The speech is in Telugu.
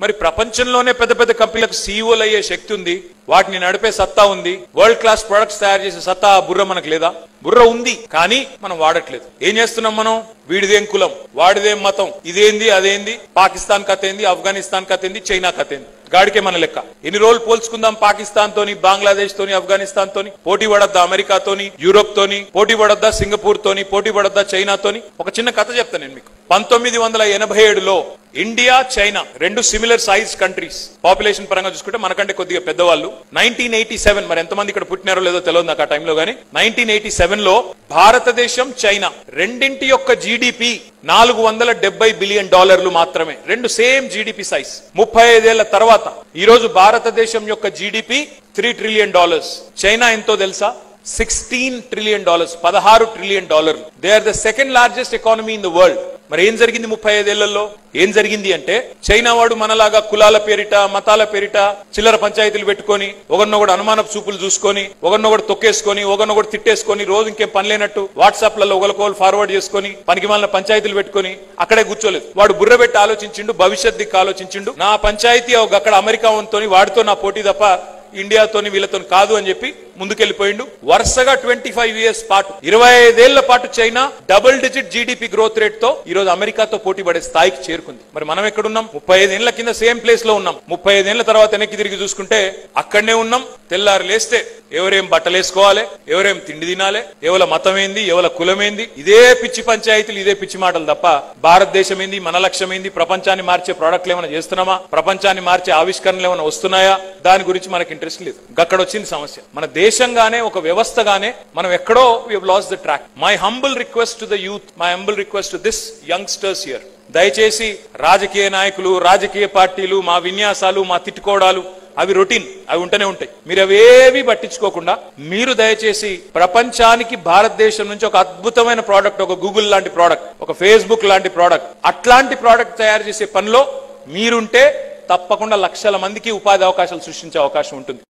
మరి ప్రపంచంలోనే పెద్ద పెద్ద కంపెనీలకు సీఈఓలు అయ్యే శక్తి ఉంది వాటిని నడిపే సత్తా ఉంది వరల్డ్ క్లాస్ ప్రొడక్ట్స్ తయారు చేసే సత్తా ఆ బుర్ర మనకు లేదా బుర్ర ఉంది కానీ మనం వాడట్లేదు ఏం చేస్తున్నాం మనం వీడిదేం కులం వాడిదేం మతం ఇదేంది అదేంది పాకిస్తాన్ కథ ఏంది ఆఫ్ఘనిస్తాన్ కథ ఏంది చైనా కథ ఏంది గాడికే మన లెక్క ఎన్ని రోజులు పోల్చుకుందాం పాకిస్తాన్ తోని బంగ్లాదేశ్ తోని ఆఫ్ఘనిస్తాన్ తోని పోటీ పడద్దా అమెరికాతోని యూరోప్ తోని పోటీ పడద్దా సింగపూర్ తోని పోటీ పడద్దా చైనా తోని ఒక చిన్న కథ చెప్తాను నేను మీకు పంతొమ్మిది వందల ఎనభై ఏడులో ఇండియా చైనా రెండు సిమిలర్ సైజ్ కంట్రీస్ పాపులేషన్ పరంగా చూసుకుంటే మనకంటే కొద్దిగా పెద్దవాళ్ళు నైన్టీన్ ఎయిటీ సెవెన్ మరి ఎంతమంది ఇక్కడ పుట్టినారో లేదో తెలియదు నాకు ఆ టైంలో గానీ నైన్టీన్ ఎయిటీ సెవెన్ లో భారతదేశం చైనా రెండింటి యొక్క జీడిపి నాలుగు వందల డెబ్బై బిలియన్ డాలర్లు మాత్రమే రెండు సేమ్ జీడిపి సైజ్ ముప్పై ఐదేళ్ల తర్వాత ఈ రోజు భారతదేశం యొక్క GDP three trillion dollars China ఎంతో తెలుసా సిక్స్టీన్ ట్రిలియన్ డాలర్స్ పదహారు ట్రిలియన్ డాలర్లు they are the second largest economy in the world మరి ఏం జరిగింది ముప్పై ఐదేళ్లలో ఏం జరిగింది అంటే చైనా వాడు మనలాగా కులాల పేరిట మతాల పేరిట చిల్లర పంచాయతీలు పెట్టుకొని ఒకరినొకడు అనుమానపు చూపులు చూసుకొని ఒకరినొకడు తొక్కేసుకొని ఒకరినొకడు తిట్టేసుకొని రోజు ఇంకేం పని లేనట్టు వాట్సాప్ లలో ఒకరికొకరు ఫార్వర్డ్ చేసుకొని పనికి మాలిన పంచాయతీలు పెట్టుకొని అక్కడే కూర్చోలేదు వాడు బుర్ర పెట్టి ఆలోచించిండు భవిష్యత్ దిక్కు ఆలోచించిండు నా పంచాయతీ ఒక అక్కడ అమెరికా తోని వాడితో నా పోటీ తప్ప ఇండియాతోని వీళ్ళతో కాదు అని చెప్పి ముందుకెళ్లిపోయిండు వరుసగా ట్వంటీ ఫైవ్ ఇయర్స్ పాటు ఇరవై ఐదేళ్ల పాటు China double digit GDP growth rate తో ఈ రోజు అమెరికాతో పోటీ పడే స్థాయికి చేరుకుంది మరి మనం ఎక్కడున్నాం ముప్పై ఐదేళ్ల కింద సేమ్ ప్లేస్ లో ఉన్నాం ముప్పై ఐదేళ్ల తర్వాత వెనక్కి తిరిగి చూసుకుంటే అక్కడనే ఉన్నాం తెల్లారు లేస్తే ఎవరేం బట్టలు వేసుకోవాలి ఎవరేం తిండి తినాలి ఎవల మతం ఏంది ఎవల కులం ఏంది ఇదే పిచ్చి పంచాయతీలు ఇదే పిచ్చి మాటలు తప్ప భారతదేశం ఏంది మన లక్ష్యం ఏంది ప్రపంచాన్ని మార్చే ప్రోడక్ట్లు ఏమైనా చేస్తున్నామా ప్రపంచాన్ని మార్చే ఆవిష్కరణలు ఏమైనా వస్తున్నాయా దాని గురించి మనకి ఇంట్రెస్ట్ లేదు అక్కడ వచ్చింది సమస్య మన దేశంగానే ఒక వ్యవస్థగానే మనం ఎక్కడో we lost the track my humble request to the youth my humble request to this youngsters here దయచేసి రాజకీయ నాయకులు రాజకీయ పార్టీలు మా విన్యాసాలు మా తిట్టుకోవడాలు అవి రొటీన్ అవి ఉంటూనే ఉంటాయి మీరు అవేవి పట్టించుకోకుండా మీరు దయచేసి ప్రపంచానికి భారతదేశం నుంచి ఒక అద్భుతమైన ప్రోడక్ట్ ఒక గూగుల్ లాంటి ప్రోడక్ట్ ఒక ఫేస్బుక్ లాంటి ప్రోడక్ట్ అట్లాంటి ప్రోడక్ట్ తయారు చేసే పనిలో మీరుంటే తప్పకుండా లక్షల మందికి ఉపాధి అవకాశాలు సృష్టించే అవకాశం ఉంటుంది